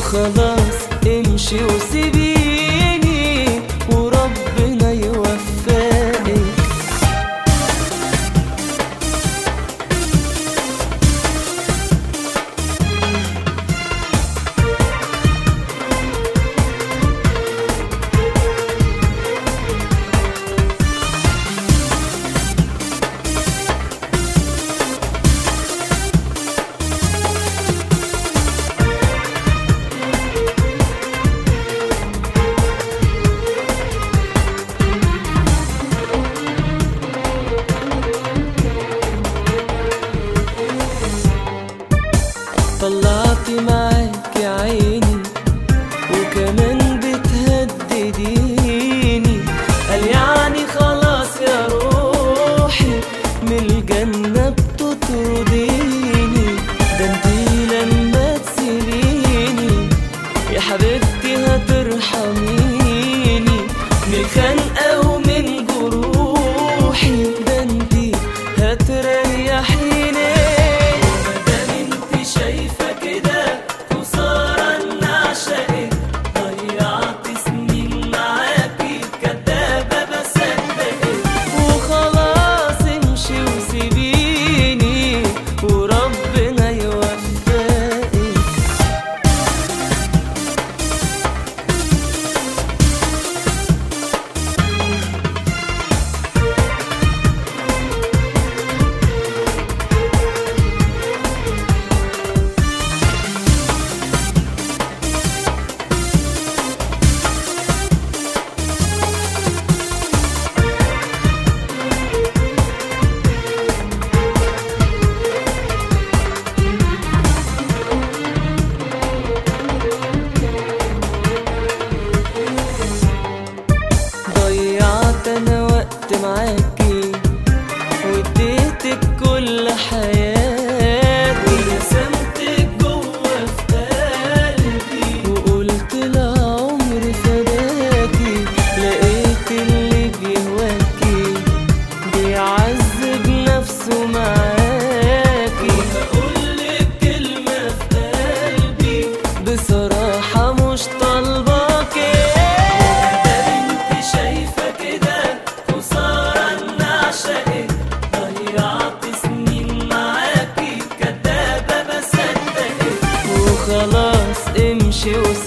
وخلاص امشي وسيبيني وربنا يوفقك طلعت معاك يا عيني وكمان بتهدديني قال يعني خلاص يا روحي من الجنة بتطرديني ده انتي لما تسيبيني يا حبيبتي هترحميني من الخنقة ومن جروحي ده انتي هتريحيني مادام انتي شايفة كده خسارة ان اعشقك ضيعت سنين معاكي كدابة بصدقك وخلاص امشي وسيبيني وربنا يوفقك ضيعت انا وقت معاكي واديتك كل حياتي ورسمتك جوه في قلبي وقلت لعمري فداكي لقيت اللي بيهواكي بيعذب نفسه معاكي وبقولك كلمة في قلبي بصراحة مش طالباكي انت شايفة كده خسارة ان اعشقك ضيعت سنين معاكي كدابة بصدقك وخلاص امشي وسيبني